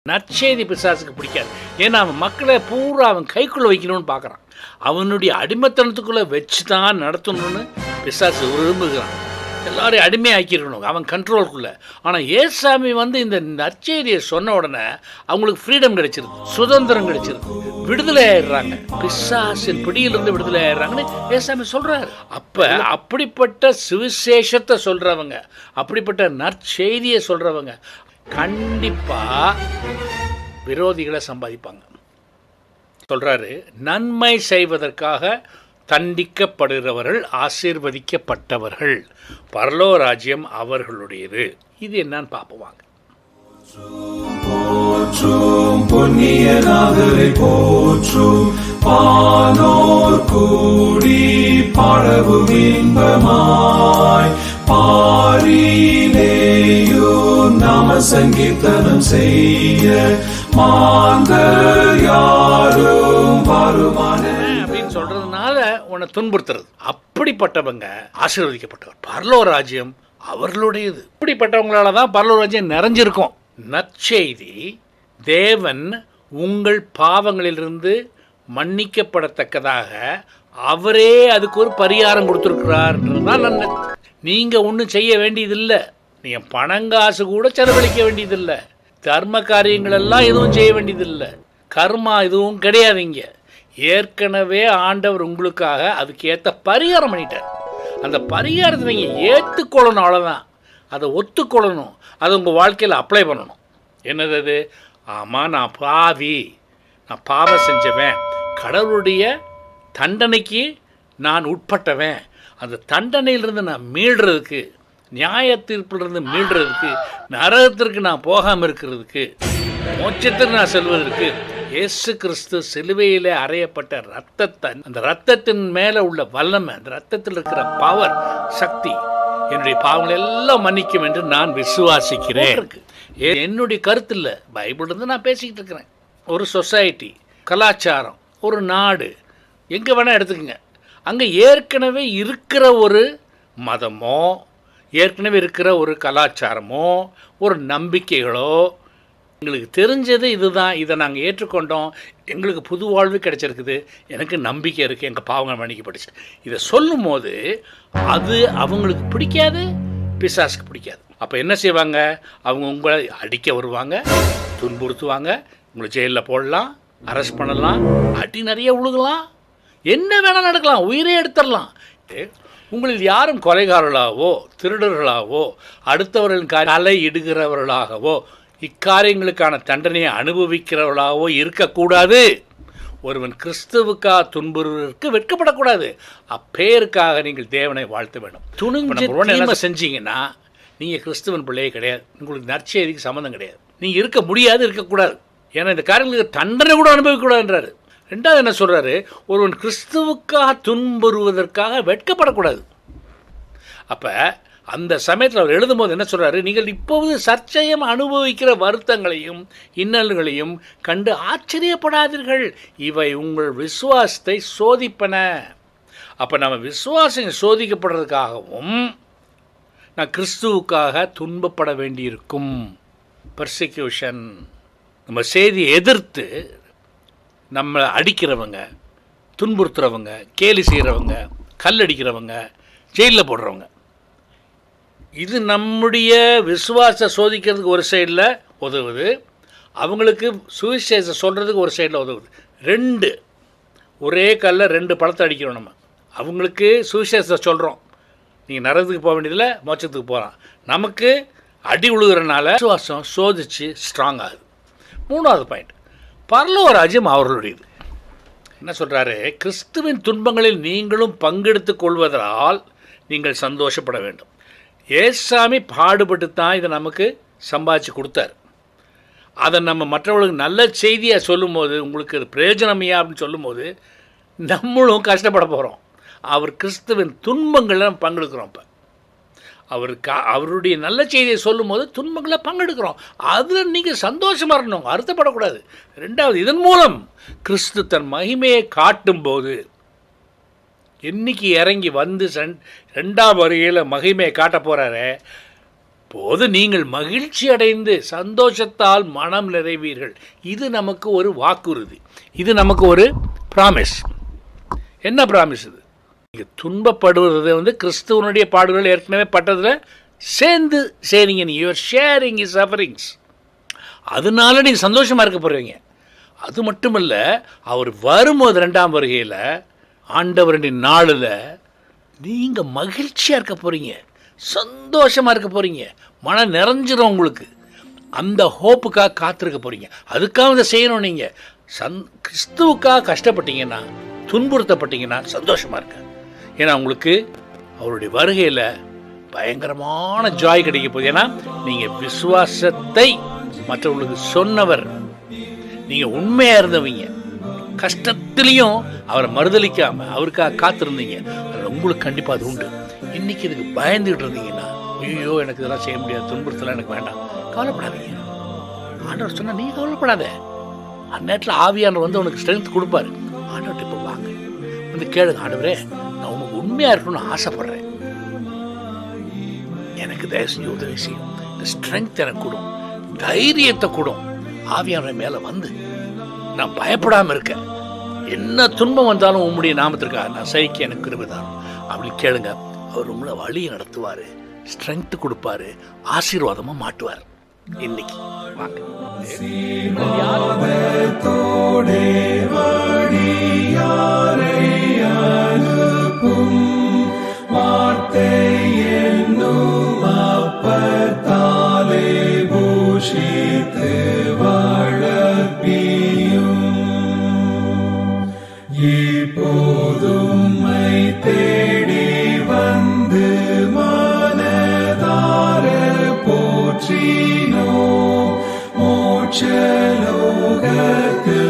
நற்செய்தி பிசாசுக்கு பிடிக்காது ஏன்னா அவன் மக்களை பூரா அவன் கைக்குள்ளே வைக்கணும்னு பார்க்குறான் அவனுடைய அடிமைத்தனத்துக்குள்ளே வச்சு தான் நடத்தணும்னு பிசாசு விரும்புகிறான் எல்லாரையும் அடிமையாக்கிஇருக்கணும் அவன் கண்ட்ரோலுக்குள்ளே ஆனால் ஏசாமி வந்து இந்த நற்செய்தியை சொன்ன உடனே அவங்களுக்கு ஃப்ரீடம் கிடைச்சிருது சுதந்திரம் கிடைச்சிருது விடுதலை ஆயிடுறாங்க பிசாசின் பிடியிலிருந்து விடுதலை ஆயிடுறாங்கன்னு ஏசாமி சொல்கிறாரு அப்போ அப்படிப்பட்ட சுவிசேஷத்தை சொல்கிறவங்க அப்படிப்பட்ட நற்செய்தியை சொல்கிறவங்க கண்டிப்பாக விரோதிகளை சம்பாதிப்பாங்க சொல்றாரு நன்மை செய்வதற்காக தண்டிக்கப்படுகிறவர்கள் ஆசீர்வதிக்கப்பட்டவர்கள் பரலோ ராஜ்யம் அவர்களுடையது இது என்னன்னு பார்ப்போம் போற்றும் பொன்னியனாகரை போற்றும் பானோர் கூடி பாடவும் இன்பமாய் பாரிலேயும் நாம சங்கீர்த்தனம் செய்ய மாந்தர் யாரும் வருமான அப்படின்னு சொல்றதுனால உன்னை துன்புறுத்துறது அப்படிப்பட்டவங்க ஆசீர்வதிக்கப்பட்டவர் பரலோ ராஜ்யம் அவர்களுடையது இப்படிப்பட்டவங்களால தான் பரலோ ராஜ்யம் நிறைஞ்சிருக்கும் நற்செய்தி தேவன் உங்கள் பாவங்களிலிருந்து மன்னிக்கப்படத்தக்கதாக அவரே அதுக்கு ஒரு பரிகாரம் கொடுத்துருக்கிறார்ன்றதுதான் நல்ல நீங்கள் ஒன்றும் செய்ய வேண்டியதில்லை நீங்கள் பணங்காசு கூட செலவழிக்க வேண்டியதில்லை தர்ம காரியங்கள் எல்லாம் எதுவும் செய்ய வேண்டியதில்லை கர்மா எதுவும் கிடையாதுங்க ஏற்கனவே ஆண்டவர் உங்களுக்காக அதுக்கு ஏற்ற பரிகாரம் பண்ணிட்டார் அந்த பரிகாரத்தை நீங்கள் ஏற்றுக்கொள்ளணும் அவ்வளோதான் அதை ஒத்துக்கொள்ளணும் அதை உங்கள் வாழ்க்கையில் அப்ளை பண்ணணும் என்னது அது ஆமாம் நான் பாவி நான் பாவம் செஞ்சவன் கடவுளுடைய தண்டனைக்கு நான் உட்பட்டவன் அந்த தண்டனையிலிருந்து நான் மீள்றதுக்கு நியாய தீர்ப்பிலிருந்து மீள்றதுக்கு நரகத்திற்கு நான் போகாமல் இருக்கிறதுக்கு மோட்சத்திற்கு நான் செல்வதற்கு இயேசு கிறிஸ்து சிலுவையிலே அறையப்பட்ட ரத்தத்தை அந்த ரத்தத்தின் மேலே உள்ள வல்லமை அந்த ரத்தத்தில் இருக்கிற பவர் சக்தி என்னுடைய பாவங்களை எல்லாம் மன்னிக்கும் என்று நான் விசுவாசிக்கிறேன் ஏ- என்னுடைய கருத்து இல்லை பைபிள் இருந்து நான் பேசிக்கிட்டு இருக்கிறேன் ஒரு சொசைட்டி கலாச்சாரம் ஒரு நாடு எங்கே வேணால் எடுத்துக்கங்க அங்கே ஏற்கனவே இருக்கிற ஒரு மதமோ ஏற்கனவே இருக்கிற ஒரு கலாச்சாரமோ ஒரு நம்பிக்கைகளோ எங்களுக்கு தெரிஞ்சது இதுதான் இதை நாங்கள் ஏற்றுக்கொண்டோம் எங்களுக்கு புது வாழ்வு கிடைச்சிருக்குது எனக்கு நம்பிக்கை இருக்குது எங்கள் பாவங்கள் மன்னிக்கப்பட்டுச்சு இதை சொல்லும் போது அது அவங்களுக்கு பிடிக்காது பிசாசுக்கு பிடிக்காது அப்போ என்ன செய்வாங்க அவங்க உங்களை அடிக்க வருவாங்க துன்புறுத்துவாங்க உங்களை ஜெயிலில் போடலாம் அரெஸ்ட் பண்ணலாம் அடி நிறைய உழுகலாம் என்ன வேணால் நடக்கலாம் உயிரே எடுத்துடலாம் உங்களில் யாரும் கொலைகாரர்களாகவோ திருடர்களாகவோ அடுத்தவர்களின் கலை இடுகிறவர்களாகவோ இக்காரியங்களுக்கான தண்டனையை அனுபவிக்கிறவர்களாகவோ இருக்கக்கூடாது ஒருவன் கிறிஸ்துவுக்காக துன்புறுவதற்கு வெட்கப்படக்கூடாது அப்பேருக்காக நீங்கள் தேவனை வாழ்த்த வேண்டும் துணிஞ்சு என்ன செஞ்சீங்கன்னா நீங்கள் கிறிஸ்துவன் பிள்ளையே கிடையாது உங்களுக்கு நற்செய்திக்கு சம்மந்தம் கிடையாது நீங்கள் இருக்க முடியாது இருக்கக்கூடாது ஏன்னா இந்த காரியங்களுக்கு தண்டனை கூட அனுபவிக்கக்கூடாதுன்றாரு ரெண்டாவது என்ன சொல்றாரு ஒருவன் கிறிஸ்துவுக்காக துன்புறுவதற்காக வெட்கப்படக்கூடாது அப்போ அந்த சமயத்தில் அவர் எழுதும்போது என்ன சொல்றாரு நீங்கள் இப்போது சர்ச்சையம் அனுபவிக்கிற வருத்தங்களையும் இன்னல்களையும் கண்டு ஆச்சரியப்படாதீர்கள் இவை உங்கள் விசுவாசத்தை சோதிப்பன அப்போ நம்ம விசுவாசம் சோதிக்கப்படுறதுக்காகவும் நான் கிறிஸ்துவுக்காக துன்பப்பட வேண்டியிருக்கும் பர்சிக்யூஷன் நம்ம செய்தியை எதிர்த்து நம்மளை அடிக்கிறவங்க துன்புறுத்துறவங்க கேலி செய்கிறவங்க கல் அடிக்கிறவங்க ஜெயிலில் போடுறவங்க இது நம்முடைய விசுவாச சோதிக்கிறதுக்கு ஒரு சைடில் உதவுது அவங்களுக்கு சுவிசேஷம் சொல்கிறதுக்கு ஒரு சைடில் உதவுது ரெண்டு ஒரே கல்ல ரெண்டு பழத்தை அடிக்கிறோம் நம்ம அவங்களுக்கு சுவிசேஷத்தை சொல்கிறோம் நீங்கள் நரகத்துக்கு போக வேண்டியதில்லை மோட்சத்துக்கு போகலாம் நமக்கு அடி உழுகிறனால விசுவாசம் சோதிச்சு ஸ்ட்ராங் ஆகுது மூணாவது பாயிண்ட் பரலோக ராஜ்யம் அவர்களுடையது என்ன சொல்கிறாரு கிறிஸ்துவின் துன்பங்களில் நீங்களும் பங்கெடுத்துக் கொள்வதால் நீங்கள் சந்தோஷப்பட வேண்டும் ஏசாமி பாடுபட்டு தான் இதை நமக்கு சம்பாதிச்சு கொடுத்தாரு அதை நம்ம மற்றவர்களுக்கு நல்ல செய்தியாக சொல்லும்போது உங்களுக்கு அது பிரயோஜனமையா அப்படின்னு சொல்லும்போது நம்மளும் கஷ்டப்பட போகிறோம் அவர் கிறிஸ்துவின் துன்பங்களில் நம்ம பங்கெடுக்கிறோம் இப்போ அவர் கா அவருடைய நல்ல செய்தியை சொல்லும்போது துன்பங்களை பங்கெடுக்கிறோம் அதில் நீங்கள் சந்தோஷமாக இருக்கணும் அறுத்தப்படக்கூடாது ரெண்டாவது இதன் மூலம் கிறிஸ்து தன் மகிமையை காட்டும்போது என்னைக்கு இறங்கி வந்து சென் ரெண்டாம் வருகையில் மகிமையை காட்ட போகிறாரு அப்போது நீங்கள் மகிழ்ச்சி அடைந்து சந்தோஷத்தால் மனம் நிறைவீர்கள் இது நமக்கு ஒரு வாக்குறுதி இது நமக்கு ஒரு ப்ராமிஸ் என்ன ப்ராமிஸ் இது நீங்கள் துன்பப்படுவது வந்து கிறிஸ்துவனுடைய பாடுகள் ஏற்கனவே பட்டதில் சேர்ந்து செய்றீங்க நீ யூஆர் ஷேரிங் இஸ் சஃபரிங்ஸ் அதனால நீங்கள் சந்தோஷமாக இருக்க போகிறீங்க அது மட்டும் இல்லை அவர் வரும்போது ரெண்டாம் வருகையில் ஆண்டவருடைய நாளில் நீங்கள் மகிழ்ச்சியாக இருக்க போகிறீங்க சந்தோஷமாக இருக்க போகிறீங்க மனம் நிறைஞ்சிரும் உங்களுக்கு அந்த ஹோப்புக்காக காத்திருக்க போகிறீங்க அதுக்காக இதை செய்யணும் நீங்கள் சந் கிறிஸ்துவுக்காக கஷ்டப்பட்டீங்கன்னா துன்புறுத்தப்பட்டீங்கன்னா சந்தோஷமாக இருக்க ஏன்னா உங்களுக்கு அவருடைய வருகையில் பயங்கரமான ஜாய் கிடைக்க போகுது ஏன்னா நீங்கள் விசுவாசத்தை மற்றவங்களுக்கு சொன்னவர் நீங்கள் உண்மையாக இருந்தவங்க கஷ்டத்துலேயும் அவரை மறுதளிக்காமல் அவருக்காக காத்திருந்தீங்க அதில் உங்களுக்கு கண்டிப்பாக அது உண்டு இன்னைக்கு இதுக்கு பயந்துகிட்டு இருந்தீங்கன்னா ஐயோ எனக்கு இதெல்லாம் செய்ய முடியாது துன்புறுத்தலாம் எனக்கு வேண்டாம் கவலைப்படாதீங்க ஆண்டவர் சொன்னா நீ கவலைப்படாத அந்த நேரத்தில் ஆவியானவர் வந்து உனக்கு ஸ்ட்ரென்த் கொடுப்பாரு ஆண்டவர்கிட்ட இப்போ வாங்க வந்து கேளுங்க ஆண்டவரே நான் உனக்கு உண்மையாக இருக்கணும்னு ஆசைப்படுறேன் எனக்கு தயவு செஞ்சு உதவி செய்யும் இந்த ஸ்ட்ரென்த் எனக்கு கொடும் தைரியத்தை கொடும் ஆவியானவர் மேலே வந்து நான் பயப்படாமல் இருக்கேன் என்ன துன்பம் வந்தாலும் உம்முடைய நாமத்திற்காக நான் சகிக்க எனக்கு கிருபைதான் அப்படி கேளுங்க அவர் உங்களை வழியை நடத்துவார் ஸ்ட்ரென்த் கொடுப்பாரு ஆசீர்வாதமாக மாட்டுவார் இன்னைக்கு வாங்க தோடே வழியாரை அனுப்பும் வார்த்தை என்னும் அப்பத்தாலே பூஷித்து வளர்ப்பியும் இப்போதும்மை தேடி வந்து மனதார போற்றினோ மோட்சலோகத்தில்